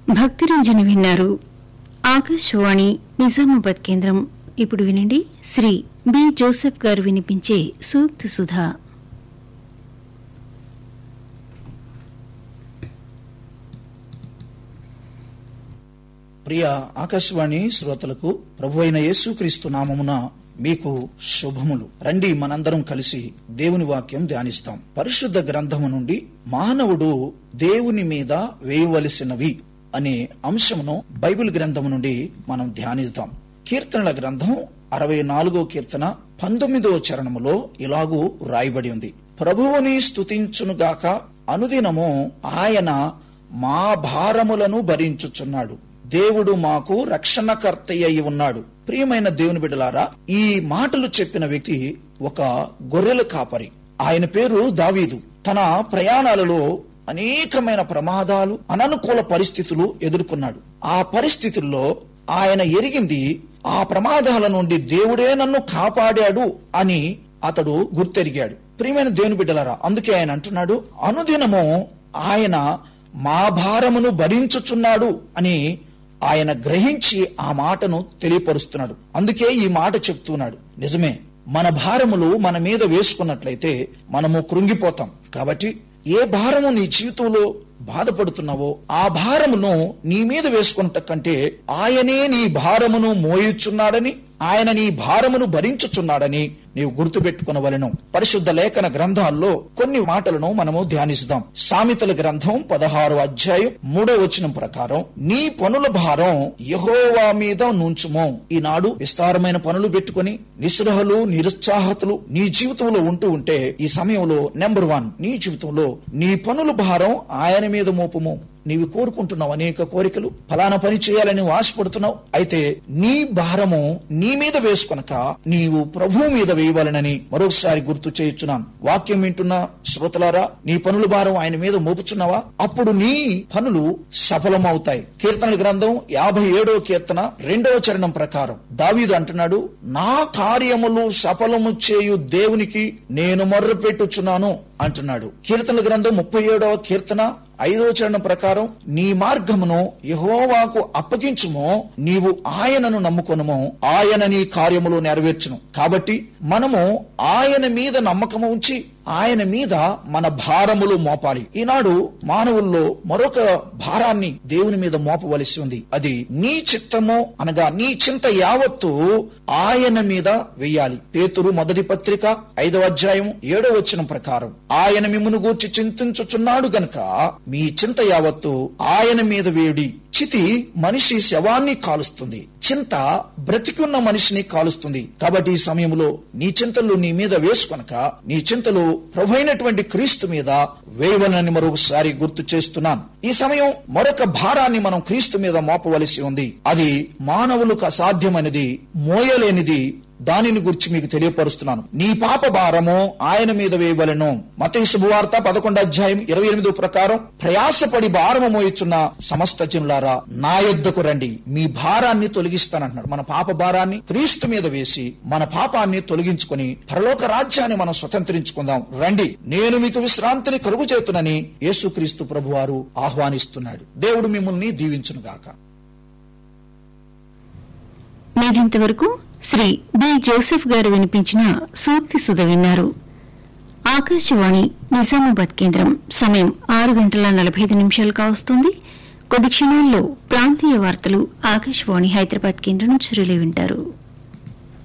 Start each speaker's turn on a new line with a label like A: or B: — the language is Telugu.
A: భక్తిరంజని విన్నారు ఆకాశవాణి నిజామాబాద్ కేంద్రం ఇప్పుడు వినండి శ్రీ బి జోసెఫ్ గారు వినిపించే సూక్తి సుధా
B: ప్రియ ఆకాశవాణి శ్రోతలకు ప్రభు అయిన యేసుక్రీస్తు నామమున మీకు శుభములు రండి మనందరం కలిసి దేవుని వాక్యం ధ్యానిస్తాం పరిశుద్ధ గ్రంథము నుండి మానవుడు దేవుని మీద వేయవలసినవి అనే అంశమును బైబిల్ గ్రంథము నుండి మనం ధ్యానిద్దాం కీర్తనల గ్రంథం అరవై నాలుగో కీర్తన పంతొమ్మిదో చరణములో ఇలాగూ రాయబడి ఉంది ప్రభువుని స్తుతించునుగాక అనుదినము ఆయన మా భారములను భరించుచున్నాడు దేవుడు మాకు రక్షణకర్త అయి ఉన్నాడు ప్రియమైన దేవుని బిడ్డలారా ఈ మాటలు చెప్పిన వ్యక్తి ఒక గొర్రెల కాపరి ఆయన పేరు దావీదు తన ప్రయాణాలలో అనేకమైన ప్రమాదాలు అననుకూల పరిస్థితులు ఎదుర్కొన్నాడు ఆ పరిస్థితుల్లో ఆయన ఎరిగింది ఆ ప్రమాదాల నుండి దేవుడే నన్ను కాపాడాడు అని అతడు గుర్తెరిగాడు ప్రియమైన దేవుని బిడ్డలారా అందుకే ఆయన అంటున్నాడు అనుదినము ఆయన మా భారమును భరించుచున్నాడు అని ఆయన గ్రహించి ఆ మాటను తెలియపరుస్తున్నాడు అందుకే ఈ మాట చెప్తున్నాడు నిజమే మన భారములు మన మీద వేసుకున్నట్లయితే మనము కృంగిపోతాం కాబట్టి ఏ భారము నీ జీవితంలో బాధపడుతున్నావో ఆ భారమును నీ మీద వేసుకున్నట కంటే ఆయనే నీ భారమును మోయుచున్నాడని ఆయన నీ భారమును భరించుచున్నాడని నీవు గుర్తుపెట్టుకునవలను పరిశుద్ధ లేఖన గ్రంథాల్లో కొన్ని మాటలను మనము ధ్యానిస్తాం సామెతల గ్రంథం పదహారు అధ్యాయం మూడో వచనం ప్రకారం నీ పనుల భారం యహోవా మీద నుంచుమో ఈనాడు విస్తారమైన పనులు పెట్టుకుని నిస్పృహలు నిరుత్సాహతలు నీ జీవితంలో ఉంటూ ఉంటే ఈ సమయంలో నెంబర్ వన్ నీ జీవితంలో నీ పనుల భారం ఆయన మీద మోపము నీవు కోరుకుంటున్నావు అనేక కోరికలు ఫలానా పని చేయాలని నువ్వు ఆశపడుతున్నావు అయితే నీ భారము నీ మీద వేసుకొనక నీవు ప్రభువు మీద వేయవాలనని మరొకసారి గుర్తు చేయుచున్నాను వాక్యం వింటున్న శ్రోతలారా నీ పనుల భారం ఆయన మీద మోపుచున్నావా అప్పుడు నీ పనులు సఫలమవుతాయి కీర్తనల గ్రంథం యాభై ఏడవ కీర్తన రెండవ చరణం ప్రకారం దావీదు అంటున్నాడు నా కార్యములు సఫలము చేయు దేవునికి నేను మొర్రపెట్టుచున్నాను అంటున్నాడు కీర్తనల గ్రంథం ముప్పై ఏడవ కీర్తన ఐదో చరణం ప్రకారం నీ మార్గమును యహోవాకు అప్పగించుమో నీవు ఆయనను నమ్ముకొనుమో ఆయన నీ కార్యములు నెరవేర్చును కాబట్టి మనము ఆయన మీద నమ్మకము ఉంచి ఆయన మీద మన భారములు మోపాలి ఈనాడు మానవుల్లో మరొక భారాన్ని దేవుని మీద మోపవలసి ఉంది అది నీ చిత్తము అనగా నీ చింత యావత్తు ఆయన మీద వెయ్యాలి పేతురు మొదటి పత్రిక ఐదవ అధ్యాయం ఏడవ వచనం ప్రకారం ఆయన మిమ్మును గూర్చి చింతించుచున్నాడు గనుక మీ చింత యావత్తు ఆయన మీద వేడి చితి మనిషి శవాన్ని కాలుస్తుంది చింత బ్రతికున్న మనిషిని కాలుస్తుంది కాబట్టి ఈ సమయంలో నీ చింతలు నీ మీద వేసుకొనక నీ చింతలు ప్రభైనటువంటి క్రీస్తు మీద వేయవలనని మరొకసారి గుర్తు చేస్తున్నాను ఈ సమయం మరొక భారాన్ని మనం క్రీస్తు మీద మోపవలసి ఉంది అది మానవులకు అసాధ్యమైనది మోయలేనిది దానిని గురించి మీకు తెలియపరుస్తున్నాను నీ పాప భారము ఆయన మీద వేయవలను మత శుభవార్త పదకొండు అధ్యాయం ఇరవై ఎనిమిది ప్రకారం ప్రయాసపడి భారము మోయిచున్న సమస్త జనులారా నా యొద్దకు రండి మీ భారాన్ని తొలగిస్తానంటున్నాడు మన పాప భారాన్ని క్రీస్తు మీద వేసి మన పాపాన్ని తొలగించుకొని పరలోక రాజ్యాన్ని మనం స్వతంత్రించుకుందాం రండి నేను మీకు విశ్రాంతిని కలుగు చేతునని యేసుక్రీస్తు ప్రభువారు ఆహ్వానిస్తున్నాడు దేవుడు మిమ్మల్ని దీవించునుగాక
A: మీరింతవరకు శ్రీ బి జోసెఫ్ గారు వినిపించిన సూక్తి సుధ విన్నారు ఆకాశవాణి నిజామాబాద్ కేంద్రం సమయం ఆరు గంటల నలభై ఐదు నిమిషాలు కావస్తుంది కొద్ది క్షణాల్లో ప్రాంతీయ వార్తలు ఆకాశవాణి హైదరాబాద్ కేంద్రం నుంచి రిలే వింటారు